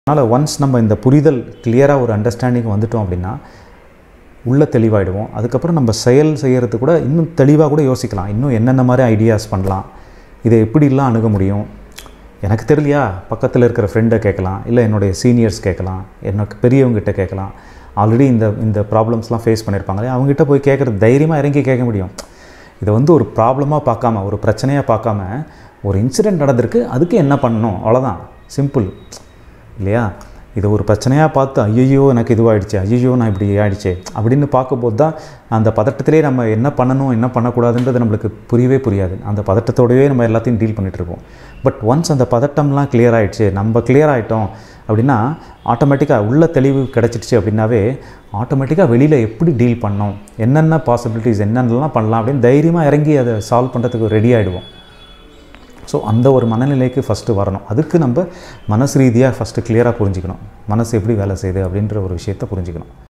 அதனால் ஒன்ஸ் நம்ம இந்த புரிதல் கிளியராக ஒரு அண்டர்ஸ்டாண்டிங் வந்துட்டோம் அப்படின்னா உள்ள தெளிவாயிடுவோம் அதுக்கப்புறம் நம்ம செயல் செய்கிறது கூட இன்னும் தெளிவாக கூட யோசிக்கலாம் இன்னும் என்னென்ன மாதிரி ஐடியாஸ் பண்ணலாம் இதை எப்படிலாம் அணுக முடியும் எனக்கு தெரியலையா பக்கத்தில் இருக்கிற ஃப்ரெண்டை கேட்கலாம் இல்லை என்னுடைய சீனியர்ஸ் கேட்கலாம் எனக்கு பெரியவங்ககிட்ட கேட்கலாம் ஆல்ரெடி இந்த இந்த ப்ராப்ளம்ஸ்லாம் ஃபேஸ் பண்ணியிருப்பாங்களே அவங்ககிட்ட போய் கேட்குறது தைரியமாக இறங்கி கேட்க முடியும் இதை வந்து ஒரு ப்ராப்ளமாக பார்க்காம ஒரு பிரச்சனையாக பார்க்காம ஒரு இன்சிடெண்ட் நடந்திருக்கு அதுக்கு என்ன பண்ணணும் அவ்வளோதான் சிம்பிள் இல்லையா இதை ஒரு பிரச்சனையாக பார்த்து ஐயோ எனக்கு இதுவாகிடுச்சு ஐயோ நான் இப்படி ஆயிடுச்சே அப்படின்னு பார்க்கும்போது தான் அந்த பதட்டத்திலே நம்ம என்ன பண்ணணும் என்ன பண்ணக்கூடாதுன்றது நம்மளுக்கு புரியவே புரியாது அந்த பதட்டத்தோடவே நம்ம எல்லாத்தையும் டீல் பண்ணிகிட்ருப்போம் பட் ஒன்ஸ் அந்த பதட்டம்லாம் clear ஆயிடுச்சு நம்ம clear ஆகிட்டோம் அப்படின்னா ஆட்டோமேட்டிக்காக உள்ள தெளிவு கிடச்சிடுச்சு அப்படின்னாவே ஆட்டோமேட்டிக்காக வெளியில் எப்படி டீல் பண்ணோம் என்னென்ன பாசிபிலிட்டிஸ் என்னென்னலாம் பண்ணலாம் அப்படின்னு தைரியமாக இறங்கி அதை சால்வ் பண்ணுறதுக்கு ரெடி ஆகிடுவோம் ஸோ அந்த ஒரு மனநிலைக்கு ஃபஸ்ட்டு வரணும் அதுக்கு நம்ம மனசு ரீதியாக ஃபஸ்ட்டு கிளியராக புரிஞ்சுக்கணும் மனசு எப்படி வேலை செய்யுது அப்படின்ற ஒரு விஷயத்தை புரிஞ்சுக்கணும்